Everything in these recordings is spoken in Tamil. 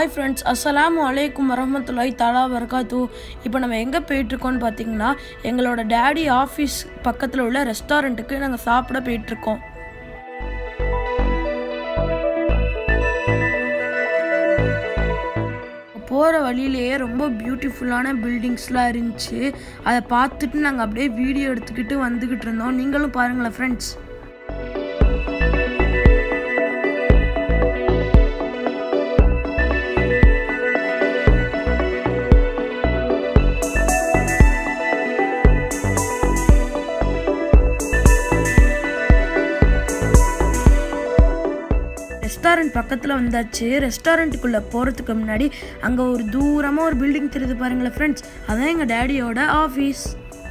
ஹாய் ஃப்ரெண்ட்ஸ் அஸ்ஸலாமு அலைக்கும் வரமத்துல்லாய் தாலா வரகாத்து இப்போ நம்ம எங்கே போயிட்டுருக்கோம்னு பார்த்தீங்கன்னா எங்களோட டேடி ஆஃபீஸ் பக்கத்தில் உள்ள ரெஸ்டாரண்ட்டுக்கு நாங்கள் சாப்பிட போயிட்டுருக்கோம் போகிற வழியிலேயே ரொம்ப பியூட்டிஃபுல்லான பில்டிங்ஸ்லாம் இருந்துச்சு அதை பார்த்துட்டு நாங்கள் அப்படியே வீடியோ எடுத்துக்கிட்டு வந்துக்கிட்டு இருந்தோம் நீங்களும் பாருங்களேன் ஃப்ரெண்ட்ஸ் ரெஸ்டாரண்ட் பக்கத்தில் வந்தாச்சு ரெஸ்டாரண்ட்டுக்குள்ளே போகிறதுக்கு முன்னாடி அங்கே ஒரு தூரமாக ஒரு பில்டிங் தெரியுது பாருங்களேன் ஃப்ரெண்ட்ஸ் அதான் எங்கள் டேடியோட ஆஃபீஸ்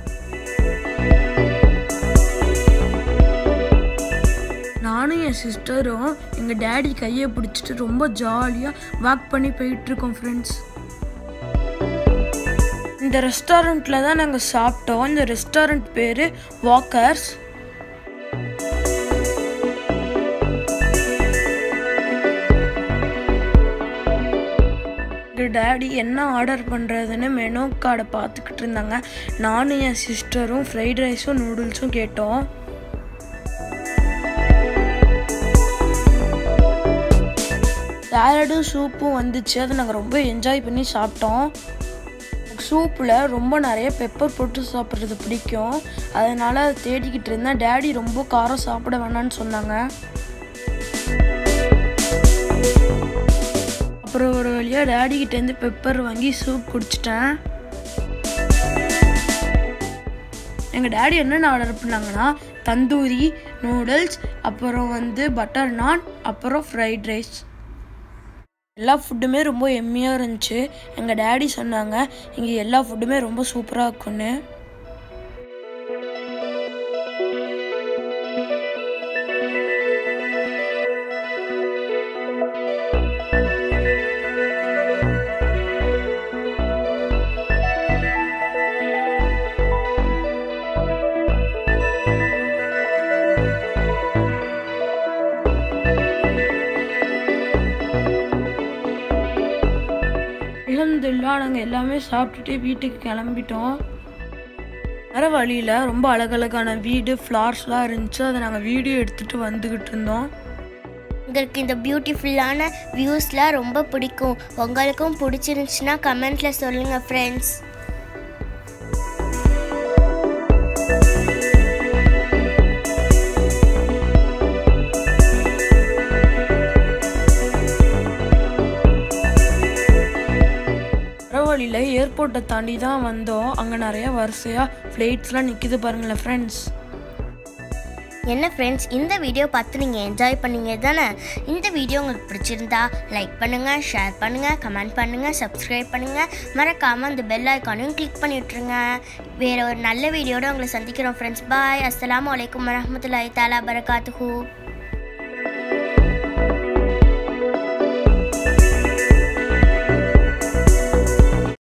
நானும் என் சிஸ்டரும் எங்கள் டேடி கையை பிடிச்சிட்டு ரொம்ப ஜாலியாக வாக் பண்ணி போயிட்டுருக்கோம் ஃப்ரெண்ட்ஸ் இந்த ரெஸ்டாரண்ட்டில் தான் நாங்கள் சாப்பிட்டோம் இந்த ரெஸ்டாரண்ட் பேர் வாக்கர்ஸ் எங்கள் டேடி என்ன ஆர்டர் பண்ணுறதுன்னு மெனு கார்டை பார்த்துக்கிட்டு இருந்தாங்க நானும் என் சிஸ்டரும் ஃப்ரைட் ரைஸும் நூடுல்ஸும் கேட்டோம் சேலடும் சூப்பும் வந்துச்சு அதை நாங்கள் ரொம்ப என்ஜாய் பண்ணி சாப்பிட்டோம் சூப்பில் ரொம்ப நிறைய பெப்பர் போட்டு சாப்பிட்றது பிடிக்கும் அதனால் அதை தேடிக்கிட்டு இருந்தேன் டேடி ரொம்ப காரம் சாப்பிட வேணான்னு சொன்னாங்க அப்புறம் ஒரு வழியாக டேடிக்கிட்டேருந்து பெப்பர் வாங்கி சூப் குடிச்சிட்டேன் எங்கள் டேடி என்னென்ன ஆர்டர் பண்ணாங்கன்னா தந்தூரி நூடுல்ஸ் அப்புறம் வந்து பட்டர் நான் அப்புறம் ஃப்ரைட் ரைஸ் எல்லா ஃபுட்டுமே ரொம்ப எம்மியாக இருந்துச்சு எங்கள் டேடி சொன்னாங்க இங்கே எல்லா ஃபுட்டுமே ரொம்ப சூப்பராக இருக்குன்னு அலமதுல்லா நாங்கள் எல்லாமே சாப்பிட்டுட்டு வீட்டுக்கு கிளம்பிட்டோம் வர வழியில் ரொம்ப அழகழகான வீடு ஃப்ளார்ஸ்லாம் இருந்துச்சு அதை நாங்கள் வீடியோ எடுத்துகிட்டு வந்துக்கிட்டு இருந்தோம் உங்களுக்கு இந்த பியூட்டிஃபுல்லான வியூஸ்லாம் ரொம்ப பிடிக்கும் உங்களுக்கும் பிடிச்சிருந்துச்சுன்னா கமெண்ட்டில் சொல்லுங்கள் ஃப்ரெண்ட்ஸ் வர வழியில் ஏர்போர்ட்டை தாண்டி தான் வந்தோம் அங்கே நிறைய வரிசையாக ஃப்ளைட்ஸ்லாம் நிற்கிது பாருங்களேன் ஃப்ரெண்ட்ஸ் என்ன ஃப்ரெண்ட்ஸ் இந்த வீடியோ பார்த்து நீங்கள் என்ஜாய் பண்ணீங்க தானே இந்த வீடியோ உங்களுக்கு பிடிச்சிருந்தா லைக் பண்ணுங்கள் ஷேர் பண்ணுங்கள் கமெண்ட் பண்ணுங்கள் சப்ஸ்கிரைப் பண்ணுங்கள் மறக்காமல் அந்த பெல் ஐக்கானையும் கிளிக் பண்ணி விட்ருங்க வேறு ஒரு நல்ல வீடியோட உங்களை சந்திக்கிறோம் ஃப்ரெண்ட்ஸ் பாய் அஸ்ஸலாமு அலைக்கும் வரஹ்மத்துல்லாஹி தாலா பரகாத்துஹூ